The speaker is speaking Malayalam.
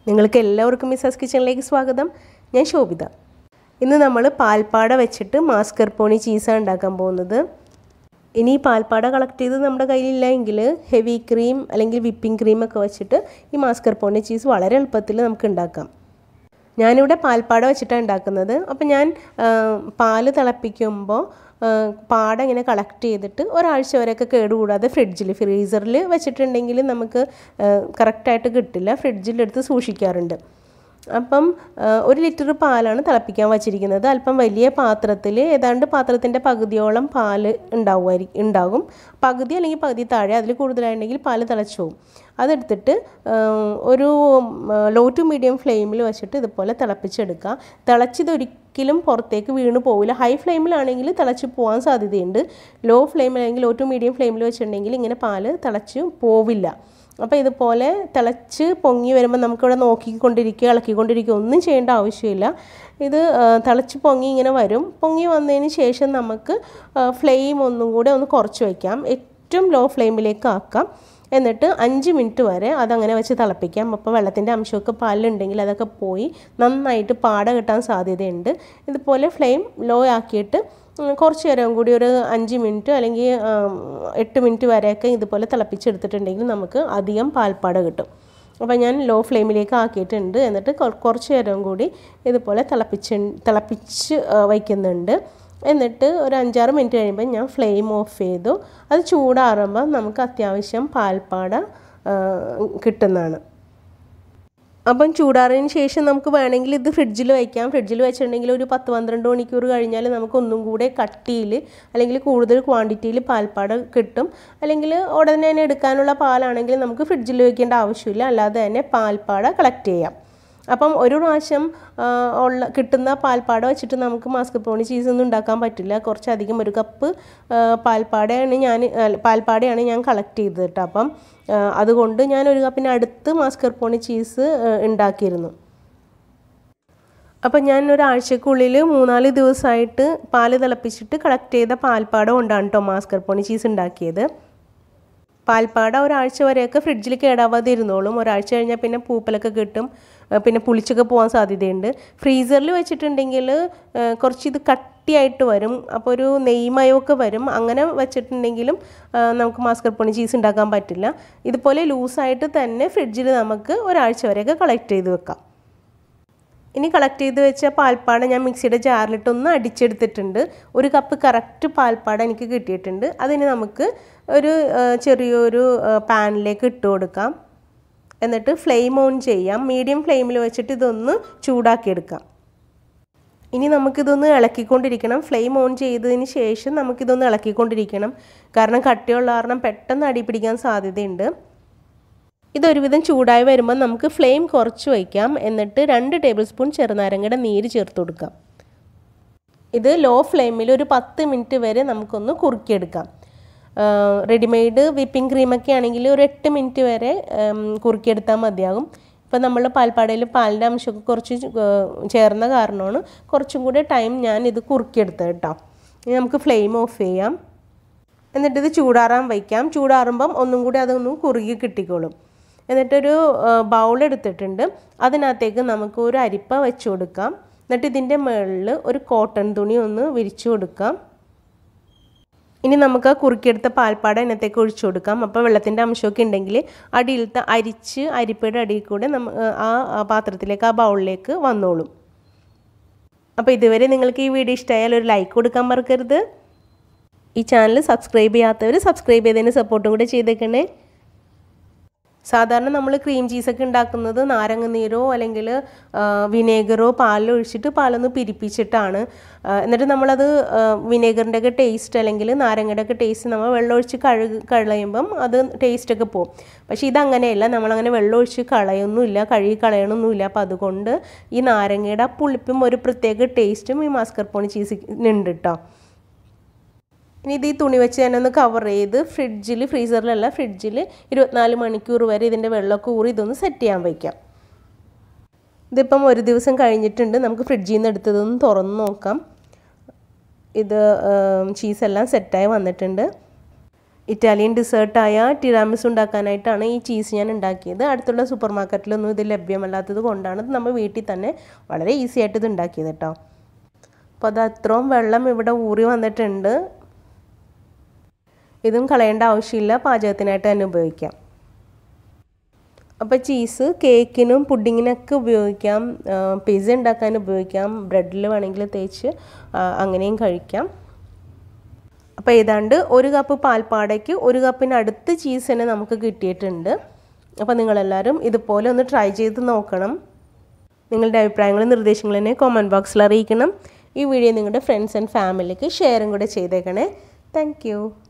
നിങ്ങൾക്ക് എല്ലാവർക്കും മിസ്സസ് കിച്ചണിലേക്ക് സ്വാഗതം ഞാൻ ശോഭിത ഇന്ന് നമ്മൾ പാൽപ്പാട വെച്ചിട്ട് മാസ്കർപോണി ചീസാണ് ഉണ്ടാക്കാൻ പോകുന്നത് ഇനി ഈ പാൽപ്പാട കളക്ട് ചെയ്ത് നമ്മുടെ കയ്യിലില്ല എങ്കിൽ ഹെവി ക്രീം അല്ലെങ്കിൽ വിപ്പിംഗ് ക്രീമൊക്കെ വെച്ചിട്ട് ഈ മാസ്കർപോണി ചീസ് വളരെ എളുപ്പത്തിൽ നമുക്ക് ഉണ്ടാക്കാം ഞാനിവിടെ പാൽപ്പാട വെച്ചിട്ടാണ് ഉണ്ടാക്കുന്നത് അപ്പോൾ ഞാൻ പാല് തിളപ്പിക്കുമ്പോൾ പാട ഇങ്ങനെ കളക്ട് ചെയ്തിട്ട് ഒരാഴ്ച വരെയൊക്കെ കേടുകൂടാതെ ഫ്രിഡ്ജിൽ ഫ്രീസറിൽ വെച്ചിട്ടുണ്ടെങ്കിൽ നമുക്ക് കറക്റ്റായിട്ട് കിട്ടില്ല ഫ്രിഡ്ജിലെടുത്ത് സൂക്ഷിക്കാറുണ്ട് അപ്പം ഒരു ലിറ്റർ പാലാണ് തിളപ്പിക്കാൻ വച്ചിരിക്കുന്നത് അല്പം വലിയ പാത്രത്തിൽ ഏതാണ്ട് പാത്രത്തിൻ്റെ പകുതിയോളം പാല് ഉണ്ടാവുമായിരിക്കും ഉണ്ടാകും പകുതി അല്ലെങ്കിൽ പകുതി താഴെ അതിൽ കൂടുതലായിട്ടുണ്ടെങ്കിൽ പാല് തിളച്ചു പോകും അതെടുത്തിട്ട് ഒരു ലോ ടു മീഡിയം ഫ്ലെയിമിൽ വെച്ചിട്ട് ഇതുപോലെ തിളപ്പിച്ചെടുക്കുക തിളച്ചിതൊരിക്കലും പുറത്തേക്ക് വീണ് പോവില്ല ഹൈ ഫ്ലെയിമിലാണെങ്കിൽ തിളച്ച് പോകാൻ സാധ്യതയുണ്ട് ലോ ഫ്ലെയിമിലാണെങ്കിൽ ലോ ടു മീഡിയം ഫ്ലെയിമിൽ വെച്ചിട്ടുണ്ടെങ്കിൽ ഇങ്ങനെ പാല് തിളച്ച് പോവില്ല അപ്പോൾ ഇതുപോലെ തിളച്ച് പൊങ്ങി വരുമ്പോൾ നമുക്കിവിടെ നോക്കിക്കൊണ്ടിരിക്കുക ഇളക്കിക്കൊണ്ടിരിക്കുക ഒന്നും ചെയ്യേണ്ട ആവശ്യമില്ല ഇത് തിളച്ച് പൊങ്ങി ഇങ്ങനെ വരും പൊങ്ങി വന്നതിന് ശേഷം നമുക്ക് ഫ്ലെയിം ഒന്നും കൂടെ ഒന്ന് കുറച്ച് വയ്ക്കാം ഏറ്റവും ലോ ഫ്ലെയിമിലേക്ക് ആക്കാം എന്നിട്ട് അഞ്ച് മിനിറ്റ് വരെ അതങ്ങനെ വെച്ച് തിളപ്പിക്കാം അപ്പോൾ വെള്ളത്തിൻ്റെ അംശമൊക്കെ പാലിലുണ്ടെങ്കിൽ അതൊക്കെ പോയി നന്നായിട്ട് പാട കിട്ടാൻ സാധ്യതയുണ്ട് ഇതുപോലെ ഫ്ലെയിം ലോ ആക്കിയിട്ട് കുറച്ച് നേരം കൂടി ഒരു അഞ്ച് മിനിറ്റ് അല്ലെങ്കിൽ എട്ട് മിനിറ്റ് വരെയൊക്കെ ഇതുപോലെ തിളപ്പിച്ചെടുത്തിട്ടുണ്ടെങ്കിൽ നമുക്ക് അധികം പാൽപ്പാട കിട്ടും അപ്പോൾ ഞാൻ ലോ ഫ്ലെയിമിലേക്ക് ആക്കിയിട്ടുണ്ട് എന്നിട്ട് കുറച്ച് നേരം കൂടി ഇതുപോലെ തിളപ്പിച്ച് തിളപ്പിച്ച് വയ്ക്കുന്നുണ്ട് എന്നിട്ട് ഒരു അഞ്ചാറ് മിനിറ്റ് കഴിയുമ്പോൾ ഞാൻ ഫ്ലെയിം ഓഫ് ചെയ്തു അത് ചൂടാറുമ്പോൾ നമുക്ക് അത്യാവശ്യം പാൽപ്പാട കിട്ടുന്നതാണ് അപ്പം ചൂടാറിന് ശേഷം നമുക്ക് വേണമെങ്കിൽ ഇത് ഫ്രിഡ്ജിൽ വയ്ക്കാം ഫ്രിഡ്ജിൽ വെച്ചിട്ടുണ്ടെങ്കിൽ ഒരു പത്ത് പന്ത്രണ്ട് മണിക്കൂർ കഴിഞ്ഞാൽ നമുക്ക് ഒന്നും കൂടെ കട്ടിയിൽ അല്ലെങ്കിൽ കൂടുതൽ ക്വാണ്ടിറ്റിയിൽ പാൽപ്പാട കിട്ടും അല്ലെങ്കിൽ ഉടനെ തന്നെ എടുക്കാനുള്ള പാലാണെങ്കിൽ നമുക്ക് ഫ്രിഡ്ജിൽ വയ്ക്കേണ്ട ആവശ്യമില്ല അല്ലാതെ തന്നെ പാൽപ്പാട കളക്ട് ചെയ്യാം അപ്പം ഒരു പ്രാവശ്യം ഉള്ള കിട്ടുന്ന പാൽപ്പാട വെച്ചിട്ട് നമുക്ക് മാസ്കപ്പോണി ചീസ് ഒന്നും ഉണ്ടാക്കാൻ പറ്റില്ല കുറച്ചധികം ഒരു കപ്പ് പാൽപ്പാടയാണ് ഞാൻ പാൽപ്പാടയാണ് ഞാൻ കളക്ട് ചെയ്തത് കേട്ടോ അപ്പം അതുകൊണ്ട് ഞാൻ ഒരു കപ്പിന് അടുത്ത് മാസ്കർപോണി ചീസ് ഉണ്ടാക്കിയിരുന്നു അപ്പം ഞാൻ ഒരാഴ്ചക്കുള്ളിൽ മൂന്നാല് ദിവസമായിട്ട് പാല് തിളപ്പിച്ചിട്ട് കളക്ട് ചെയ്ത പാൽപ്പാട കൊണ്ടാണ് കേട്ടോ മാസ്കർപോണി ചീസ് ഉണ്ടാക്കിയത് പാൽപ്പാട ഒരാഴ്ച വരെയൊക്കെ ഫ്രിഡ്ജിൽ കേടാവാതെ ഇരുന്നോളും ഒരാഴ്ച കഴിഞ്ഞാൽ പിന്നെ പൂപ്പലൊക്കെ കിട്ടും പിന്നെ പുളിച്ചൊക്കെ പോകാൻ സാധ്യതയുണ്ട് ഫ്രീസറിൽ വെച്ചിട്ടുണ്ടെങ്കിൽ കുറച്ച് ഇത് കട്ടിയായിട്ട് വരും അപ്പോൾ ഒരു നെയ്മയമൊക്കെ വരും അങ്ങനെ വെച്ചിട്ടുണ്ടെങ്കിലും നമുക്ക് മാസ്കർപ്പൊണി ചീസ് ഉണ്ടാക്കാൻ പറ്റില്ല ഇതുപോലെ ലൂസായിട്ട് തന്നെ ഫ്രിഡ്ജിൽ നമുക്ക് ഒരാഴ്ച വരെയൊക്കെ കളക്ട് ചെയ്ത് വെക്കാം ഇനി കളക്ട് ചെയ്ത് വെച്ച പാൽപ്പാട ഞാൻ മിക്സിയുടെ ജാറിലിട്ട് ഒന്ന് അടിച്ചെടുത്തിട്ടുണ്ട് ഒരു കപ്പ് കറക്റ്റ് പാൽപ്പാട എനിക്ക് കിട്ടിയിട്ടുണ്ട് അതിന് നമുക്ക് ഒരു ചെറിയൊരു പാനിലേക്ക് ഇട്ട് കൊടുക്കാം എന്നിട്ട് ഫ്ലെയിം ഓൺ ചെയ്യാം മീഡിയം ഫ്ലെയിമിൽ വെച്ചിട്ട് ഇതൊന്ന് ചൂടാക്കിയെടുക്കാം ഇനി നമുക്കിതൊന്ന് ഇളക്കിക്കൊണ്ടിരിക്കണം ഫ്ലെയിം ഓൺ ചെയ്തതിന് ശേഷം നമുക്കിതൊന്ന് ഇളക്കിക്കൊണ്ടിരിക്കണം കാരണം കട്ടിയുള്ള കാരണം പെട്ടെന്ന് അടി പിടിക്കാൻ സാധ്യതയുണ്ട് ഇതൊരുവിധം ചൂടായി വരുമ്പോൾ നമുക്ക് ഫ്ലെയിം കുറച്ച് വയ്ക്കാം എന്നിട്ട് രണ്ട് ടേബിൾ സ്പൂൺ ചെറുനാരങ്ങയുടെ നീര് ചേർത്ത് കൊടുക്കാം ഇത് ലോ ഫ്ലെയിമിൽ ഒരു പത്ത് മിനിറ്റ് വരെ നമുക്കൊന്ന് കുറുക്കിയെടുക്കാം റെഡിമെയ്ഡ് വിപ്പിംഗ് ക്രീമൊക്കെ ആണെങ്കിൽ ഒരു എട്ട് മിനിറ്റ് വരെ കുറുക്കിയെടുത്താൽ മതിയാകും ഇപ്പം നമ്മൾ പാൽപ്പാടയിൽ പാലിൻ്റെ അംശമൊക്കെ കുറച്ച് ചേർന്ന കാരണമാണ് കുറച്ചും കൂടെ ടൈം ഞാൻ ഇത് കുറുക്കിയെടുത്തത് കേട്ടോ ഇനി നമുക്ക് ഫ്ലെയിം ഓഫ് ചെയ്യാം എന്നിട്ട് ഇത് ചൂടാറാൻ വയ്ക്കാം ചൂടാറുമ്പം ഒന്നും കൂടി അതൊന്നും കുറുകി കിട്ടിക്കോളും എന്നിട്ടൊരു ബൗൾ എടുത്തിട്ടുണ്ട് അതിനകത്തേക്ക് നമുക്ക് ഒരു അരിപ്പ വെച്ച് കൊടുക്കാം എന്നിട്ട് ഇതിൻ്റെ മുകളിൽ ഒരു കോട്ടൺ തുണി ഒന്ന് വിരിച്ചു കൊടുക്കാം ഇനി നമുക്ക് ആ കുറുക്കിയെടുത്ത പാൽപ്പാട അതിനകത്തേക്ക് ഒഴിച്ചു കൊടുക്കാം അപ്പോൾ വെള്ളത്തിൻ്റെ അംശമൊക്കെ ഉണ്ടെങ്കിൽ അടിയിലത്തെ അരിച്ച് അരിപ്പയുടെ അടിയിൽ കൂടെ നമ്മ ആ പാത്രത്തിലേക്ക് ആ ബൗളിലേക്ക് വന്നോളും അപ്പോൾ ഇതുവരെ നിങ്ങൾക്ക് ഈ വീഡിയോ ഇഷ്ടമായാൽ ഒരു ലൈക്ക് കൊടുക്കാൻ മറക്കരുത് ഈ ചാനൽ സബ്സ്ക്രൈബ് ചെയ്യാത്തവർ സബ്സ്ക്രൈബ് ചെയ്തതിന് സപ്പോർട്ടും കൂടെ ചെയ്തേക്കണേ സാധാരണ നമ്മൾ ക്രീം ചീസൊക്കെ ഉണ്ടാക്കുന്നത് നാരങ്ങ നീരോ അല്ലെങ്കിൽ വിനേഗറോ പാലിലോ ഒഴിച്ചിട്ട് പാലൊന്ന് പിരിപ്പിച്ചിട്ടാണ് എന്നിട്ട് നമ്മളത് വിനേഗറിൻ്റെ ഒക്കെ ടേസ്റ്റ് അല്ലെങ്കിൽ നാരങ്ങയുടെ ഒക്കെ ടേസ്റ്റ് നമ്മൾ വെള്ളം ഒഴിച്ച് കഴുകി കളയുമ്പം അത് ടേസ്റ്റൊക്കെ പോകും പക്ഷേ ഇതങ്ങനെയല്ല നമ്മളങ്ങനെ വെള്ളം ഒഴിച്ച് കളയൊന്നുമില്ല കഴുകി കളയണമൊന്നുമില്ല അപ്പോൾ അതുകൊണ്ട് ഈ നാരങ്ങയുടെ പുളിപ്പും ഒരു പ്രത്യേക ടേസ്റ്റും ഈ മാസ്കർപോണി ചീസിനുണ്ട് കേട്ടോ ഇനി ഇത് ഈ തുണി വെച്ച് തന്നെ ഒന്ന് കവർ ചെയ്ത് ഫ്രിഡ്ജിൽ ഫ്രീസറിലല്ല ഫ്രിഡ്ജിൽ ഇരുപത്തിനാല് മണിക്കൂർ വരെ ഇതിൻ്റെ വെള്ളമൊക്കെ ഊറി ഇതൊന്ന് സെറ്റ് ചെയ്യാൻ വയ്ക്കാം ഇതിപ്പം ഒരു ദിവസം കഴിഞ്ഞിട്ടുണ്ട് നമുക്ക് ഫ്രിഡ്ജിൽ നിന്ന് എടുത്തതൊന്ന് തുറന്ന് നോക്കാം ഇത് ചീസെല്ലാം സെറ്റായി വന്നിട്ടുണ്ട് ഇറ്റാലിയൻ ഡിസേർട്ടായ ടിറാമിസ് ഉണ്ടാക്കാനായിട്ടാണ് ഈ ചീസ് ഞാൻ ഉണ്ടാക്കിയത് അടുത്തുള്ള സൂപ്പർ മാർക്കറ്റിലൊന്നും ഇത് ലഭ്യമല്ലാത്തത് കൊണ്ടാണ് ഇത് നമ്മൾ വീട്ടിൽ തന്നെ വളരെ ഈസി ആയിട്ട് ഇത് ഉണ്ടാക്കിയത് കേട്ടോ അപ്പോൾ അത് അത്രയും വെള്ളം ഇവിടെ ഊറി വന്നിട്ടുണ്ട് ഇതും കളയേണ്ട ആവശ്യമില്ല പാചകത്തിനായിട്ട് തന്നെ ഉപയോഗിക്കാം അപ്പോൾ ചീസ് കേക്കിനും പുഡിങ്ങിനൊക്കെ ഉപയോഗിക്കാം പിസ്സ ഉണ്ടാക്കാൻ ഉപയോഗിക്കാം ബ്രെഡിൽ വേണമെങ്കിൽ തേച്ച് അങ്ങനെയും കഴിക്കാം അപ്പോൾ ഏതാണ്ട് ഒരു കപ്പ് പാൽപ്പാടയ്ക്ക് ഒരു കപ്പിനടുത്ത് ചീസ് തന്നെ നമുക്ക് കിട്ടിയിട്ടുണ്ട് അപ്പോൾ നിങ്ങളെല്ലാവരും ഇതുപോലെ ഒന്ന് ട്രൈ ചെയ്ത് നോക്കണം നിങ്ങളുടെ അഭിപ്രായങ്ങളും നിർദ്ദേശങ്ങളും എന്നെ കോമൻറ്റ് ബോക്സിൽ അറിയിക്കണം ഈ വീഡിയോ നിങ്ങളുടെ ഫ്രണ്ട്സ് ആൻഡ് ഫാമിലിക്ക് ഷെയറും കൂടെ ചെയ്തേക്കണേ താങ്ക്